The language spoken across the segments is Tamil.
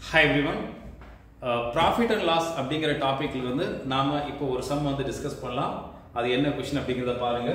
hi everyone profit and loss அப்படிங்கிற டாபிக்ல இருந்து நாம இப்போ ஒரு சம் வந்து டிஸ்கஸ் பண்ணலாம் அது என்ன கொஸ்டின் அப்படிங்கிறத பாருங்க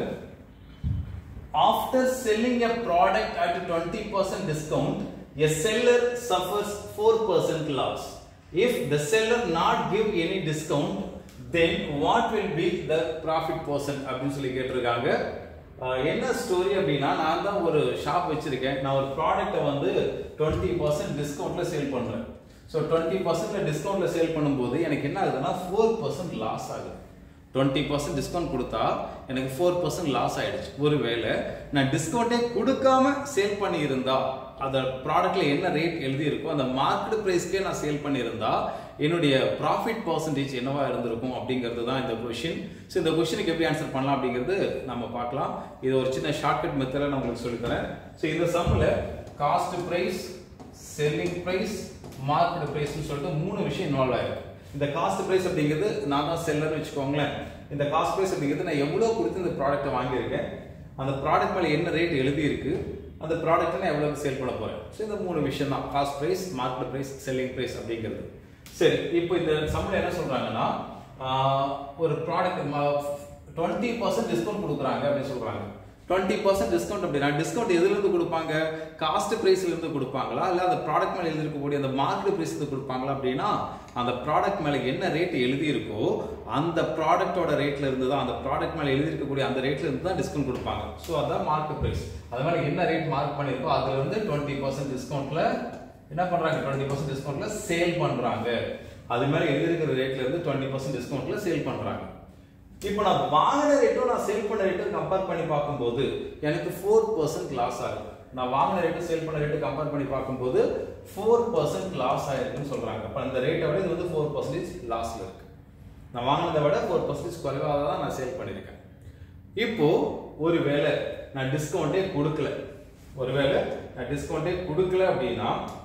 after selling a product at twenty percent discount a seller suffers four percent loss if the seller not give any discount then what will be the profit percent அப்படின்னு சொல்லி கேட்டிருக்காங்க அஹ் என்ன ஸ்டோரி அப்படின்னா நான் தான் ஒரு ஷாப் வச்சிருக்கேன் நான் ஒரு ப்ராடக்ட்டை வந்து டுவெண்ட்டி பர்சன்ட் டிஸ்கவுண்ட்ல சேல் பண்றேன் ஸோ டுவெண்ட்டி பர்சன்ட்ல டிஸ்கவுண்ட்ல சேல் பண்ணும்போது எனக்கு என்ன ஆகுதுன்னா ஃபோர் பர்சன்ட் லாஸ் ஆகுது டுவெண்ட்டி பர்சன்ட் டிஸ்கவுண்ட் கொடுத்தா எனக்கு ஃபோர் பர்சன்ட் லாஸ் ஆயிடுச்சு ஒருவேளை நான் டிஸ்கவுண்டே கொடுக்காம சேல் பண்ணியிருந்தா அந்த ப்ராடக்ட்ல என்ன ரேட் எழுதி இருக்கோ அந்த மார்க்கெட் ப்ரைஸ்க்கே நான் சேல் பண்ணியிருந்தா என்னுடைய ப்ராஃபிட் பர்சன்டேஜ் என்னவா இருந்திருக்கும் அப்படிங்கிறது தான் இந்த கொஷின் ஸோ இந்த கொஷினுக்கு எப்படி ஆன்சர் பண்ணலாம் அப்படிங்கிறது நம்ம பார்க்கலாம் இது ஒரு சின்ன ஷார்ட்கட் மெத்தடில் நான் உங்களுக்கு சொல்லித்தரேன் ஸோ இந்த சம்மில் cost price selling price market ப்ரைஸ்னு சொல்லிட்டு மூணு விஷயம் இன்வால்வ் ஆயிருக்கு இந்த காஸ்ட் ப்ரைஸ் அப்படிங்கிறது நான் தான் செல்லர்னு வச்சுக்கோங்களேன் இந்த காஸ்ட் ப்ரைஸ் அப்படிங்கிறது நான் எவ்வளோ கொடுத்து இந்த ப்ராடக்ட்டை வாங்கியிருக்கேன் அந்த ப்ராடக்ட் மேலே என்ன ரேட் எழுதி இருக்கு அந்த ப்ராடக்ட்டை நான் எவ்வளோக்கு சேல் பண்ண போறேன் ஸோ இந்த மூணு விஷயம் தான் cost price market price selling price அப்படிங்கிறது சரி இப்போ இந்த சம்மில் என்ன சொல்றாங்கன்னா ஆஹ், ஒரு ப்ராடக்ட் டுவெண்ட்டி பர்சன்ட் டிஸ்கவுண்ட் கொடுக்குறாங்க அப்படின்னு சொல்றாங்க டுவெண்ட்டி பர்சன்ட் டிஸ்கவுண்ட் அப்படின்னா டிஸ்கவுண்ட் எதுல இருந்து கொடுப்பாங்க காஸ்ட் பிரைஸ்ல இருந்து கொடுப்பாங்களா இல்ல அந்த ப்ராடக்ட் மேல எழுதி இருக்கக்கூடிய அந்த மார்க்கெட் பிரைஸ் இருந்து கொடுப்பாங்களா அப்படின்னா அந்த ப்ராடக்ட் மேல என்ன ரேட் எழுதி இருக்கோ அந்த ப்ராடக்ட்டோட ரேட்ல இருந்து தான் அந்த ப்ராடக்ட் மேல எழுதி இருக்கக்கூடிய அந்த ரேட்ல இருந்து தான் டிஸ்கவுண்ட் கொடுப்பாங்க ஸோ அதான் மார்க்கெட் பிரைஸ் அது மாதிரி என்ன ரேட் மார்க் பண்ணிருக்கோ அதுல இருந்து டுவெண்ட்டி பர்சன்ட் டிஸ்கவுண்ட்ல என்ன பண்றாங்க டுவெண்ட்டி பர்சன்ட் டிஸ்கவுண்ட்ல சேல் பண்றாங்க அது மாதிரி எழுதி இருக்கிற ரேட்ல இருந்து டுவெண்ட்டி பர்சன்ட் டிஸ்கவுண்ட்ல சேல் பண்றாங்க இப்போ நான் வாங்கின ரேட்டும் நான் சேல் பண்ண ரேட்டும் கம்பேர் பண்ணி பார்க்கும்போது எனக்கு ஃபோர் பர்சன்ட் லாஸ் ஆகுது நான் வாங்கின ரேட்டு சேல் பண்ண ரேட்டு கம்பேர் பண்ணி பார்க்கும்போது ஃபோர் பர்சன்ட் லாஸ் ஆயிருக்குன்னு சொல்றாங்க அப்போ அந்த ரேட்டை விட இது வந்து ஃபோர் பர்சன்டேஜ் லாஸ்ல இருக்கு நான் வாங்கினதை விட ஃபோர் பர்சன்டேஜ் குறைவாக தான் நான் சேல் பண்ணியிருக்கேன் இப்போ ஒருவேளை நான் டிஸ்கவுண்டே கொடுக்கல ஒருவேளை நான் டிஸ்கவுண்டே கொடுக்கல அப்படின்னா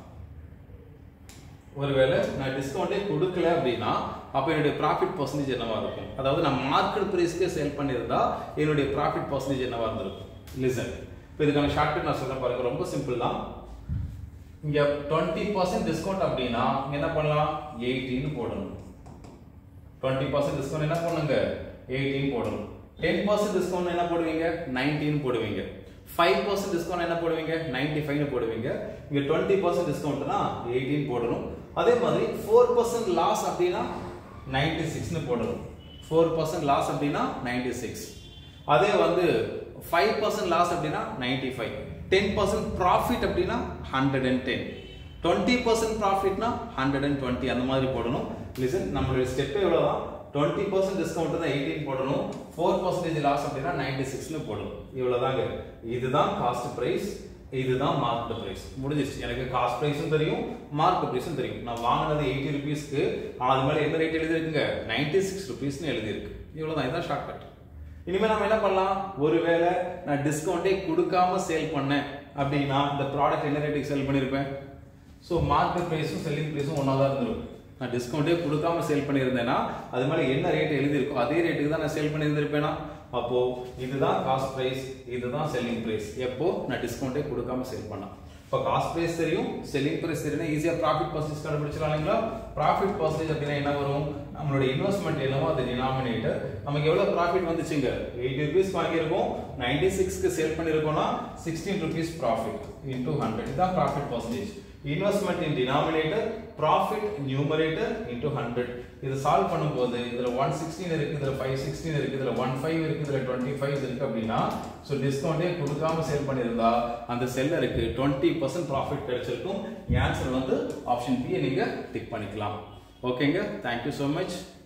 ஒருவேளை நான் டிஸ்கவுண்டே கொடுக்கல அப்படின்னா அப்போ என்னுடைய ப்ராஃபிட் பர்சன்டேஜ் என்னவா இருக்கும் அதாவது நான் மார்க்கெட் ப்ரைஸ்க்கே சேல் பண்ணியிருந்தா என்னுடைய ப்ராஃபிட் பர்சன்டேஜ் என்னவா இருந்திருக்கும் லிசன் இப்போ இதுக்கான ஷார்ட்கட் நான் சொல்றேன் பாருங்க ரொம்ப சிம்பிள் தான் இங்க டுவெண்ட்டி பர்சன்ட் டிஸ்கவுண்ட் அப்படின்னா இங்க என்ன பண்ணலாம் எயிட்டின்னு போடணும் டுவெண்ட்டி பர்சன்ட் டிஸ்கவுண்ட் என்ன பண்ணுங்க எயிட்டீன் போடணும் டென் பர்சன்ட் டிஸ்கவுண்ட் என்ன போடுவீங்க நைன்டீன் போடுவீங்க ஃபைவ் பர்சன்ட் டிஸ்கவுண்ட் என்ன போடுவீங்க நைன்டி ஃபைவ்னு போடுவீங்க இங்க டுவெண்ட்டி பர்சன்ட் டிஸ்கவுண்ட்னா எயிட்டீன் போடணும் அதே மாதிரி ஃபோர் பர்சன்ட் லாஸ் அப்படின்னா நைன்டி சிக்ஸ்னு போடணும் ஃபோர் பர்சன்ட் லாஸ் அப்படின்னா நைன்டி சிக்ஸ் அதே வந்து ஃபைவ் பர்சன்ட் லாஸ் அப்படின்னா ninety five ten percent profit அப்படின்னா hundred and ten twenty percent ப்ராஃபிட்னா ஹண்ட்ரட் அண்ட் டுவெண்ட்டி அந்த மாதிரி போடணும் லிசன் நம்மளுடைய ஸ்டெப் எவ்வளோதான் டுவெண்ட்டி பர்சன்ட் டிஸ்கவுண்ட் தான் எயிட்டீன் போடணும் ஃபோர் பர்சன்டேஜ் லாஸ் அப்படின்னா நைன்டி சிக்ஸ்னு போடணும் இவ்வளோதாங்க இதுதான் காஸ்ட் ப்ரைஸ் இதுதான் மார்க்கெட் ப்ரைஸ் முடிஞ்சிச்சு எனக்கு காஸ்ட் ப்ரைஸும் தெரியும் மார்க்கெட் ப்ரைஸும் தெரியும் நான் வாங்கினது எயிட்டி ருபீஸ்க்கு ஆனால் அது மேலே எந்த ரேட் எழுதிருக்குங்க நைன்டி சிக்ஸ் ருபீஸ்னு எழுதியிருக்கு இவ்வளோதான் இதான் ஷார்ட்கட் இனிமேல் நம்ம என்ன பண்ணலாம் ஒருவேளை நான் டிஸ்கவுண்டே கொடுக்காம சேல் பண்ணேன் அப்படின்னா இந்த ப்ராடக்ட் என்ன ரேட்டுக்கு சேல் பண்ணியிருப்பேன் ஸோ மார்க்கெட் ப்ரைஸும் செல்லிங் ப்ரைஸும் ஒன்றா தான் இருந்திருக்கும் நான் டிஸ்கவுண்டே கொடுக்காம சேல் பண்ணியிருந்தேன்னா அது மேலே என்ன ரேட் எழுதியிருக்கோ அதே ரேட்டுக்கு தான் நான் சேல் பண்ணியிருந்திருப்பேனா அப்போ இதுதான் காஸ்ட் ப்ரைஸ் இதுதான் செல்லிங் ப்ரைஸ் எப்போ நான் டிஸ்கவுண்டே கொடுக்காம சேல் பண்ணேன் இப்போ காஸ்ட் ப்ரைஸ் தெரியும் செல்லிங் ப்ரைஸ் தெரியும் ஈஸியாக ப்ராஃபிட் பர்சன்டேஜ் கண்டுபிடிச்சிடலாம் இல்லைங்களா ப்ராஃபிட் பர்சன்டேஜ் அப்படின்னா என்ன வரும் நம்மளுடைய இன்வெஸ்ட்மெண்ட் என்னவோ அது டினாமினேட்டர் நமக்கு எவ்வளவு ப்ராஃபிட் வந்துச்சுங்க எயிட்டி ருபீஸ் வாங்கியிருக்கோம் நைன்டி சிக்ஸ்க்கு சேல் பண்ணியிருக்கோம்னா sixteen rupees profit into hundred இதுதான் profit percentage investment in denominator profit numerator into hundred இது சால்வ் பண்ணும்போது இதுல ஒன் சிக்ஸ்டீன் இருக்கு இதுல ஃபைவ் சிக்ஸ்டீன் இருக்கு இதுல ஒன் ஃபைவ் இருக்கு இதுல டுவெண்ட்டி ஃபைவ் இருக்கு அப்படின்னா ஸோ டிஸ்கவுண்டே கொடுக்காம சேல் பண்ணியிருந்தா அந்த செல்லருக்கு டுவெண்ட்டி பர்சன்ட் ப்ராஃபிட் கிடைச்சிருக்கும் ஆன்சர் வந்து ஆப்ஷன் பி நீங்க டிக் பண்ணிக்கலாம் ஓகேங்க தேங்க்யூ ஸோ மச்